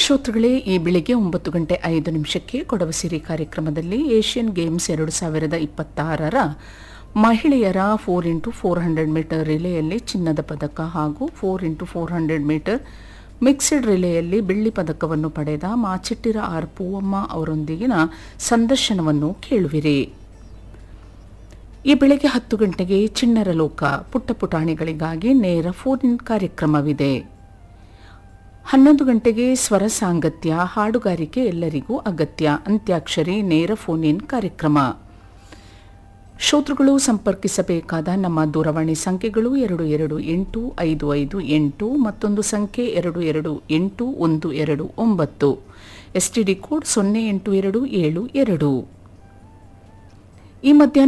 ಶ್ರೋತೃಗಳೇ ಈ ಬೆಳಿಗ್ಗೆ ಒಂಬತ್ತು ಗಂಟೆ ಐದು ನಿಮಿಷಕ್ಕೆ ಕೊಡವ ಸಿರಿ ಕಾರ್ಯಕ್ರಮದಲ್ಲಿ ಏಷ್ಯನ್ ಗೇಮ್ಸ್ ಎರಡು ಸಾವಿರದ ಇಪ್ಪತ್ತಾರರ ಮಹಿಳೆಯರ four into four hundred meter ರಿಲೆಯಲ್ಲಿ ಚಿನ್ನದ ಪದಕ ಹಾಗೂ four into four hundred meter mixed ರಿಲೆಯಲ್ಲಿ ಬೆಳ್ಳಿ ಪದಕವನ್ನು ಪಡೆದ ಮಾಚಿಟ್ಟಿರ ಆರ್ ಪೂವಮ್ಮ ಅವರೊಂದಿಗಿನ ಸಂದರ್ಶನವನ್ನು ಕೇಳುವಿರಿ ಈ ಬೆಳಗ್ಗೆ ಹತ್ತು ಗಂಟೆಗೆ ಚಿಣ್ಣರ ಲೋಕ ಪುಟ್ಟ ಪುಟಾಣಿಗಳಿಗಾಗಿ ನೇರ ಫೋನ್ ಇನ್ ಕಾರ್ಯಕ್ರಮವಿದೆ ಹನ್ನೊಂದು ಗಂಟೆಗೆ ಸ್ವರ ಸಾಂಗತ್ಯ ಹಾಡುಗಾರಿಕೆ ಎಲ್ಲರಿಗೂ ಅಗತ್ಯ ಅಂತ್ಯಾಕ್ಷರಿ ನೇರ ಫೋನ್ ಇನ್ ಕಾರ್ಯಕ್ರಮ ಶ್ರೋತೃಗಳು ಸಂಪರ್ಕಿಸಬೇಕಾದ ನಮ್ಮ ದೂರವಾಣಿ ಸಂಖ್ಯೆಗಳು ಎರಡು ಎರಡು ಎಂಟು ಐದು ಐದು ಎಂಟು ಮತ್ತೊಂದು ಸಂಖ್ಯೆ ಎರಡು ಎರಡು ಎಂಟು ಒಂದು ಎರಡು ಒಂಬತ್ತು ಎಸ್ಟಿಡಿ ಕೋಡ್ ಸೊನ್ನೆ ಎಂಟು ಎರಡು ಏಳು ಎರಡು ಈ ಮಧ್ಯಾಹ್ನ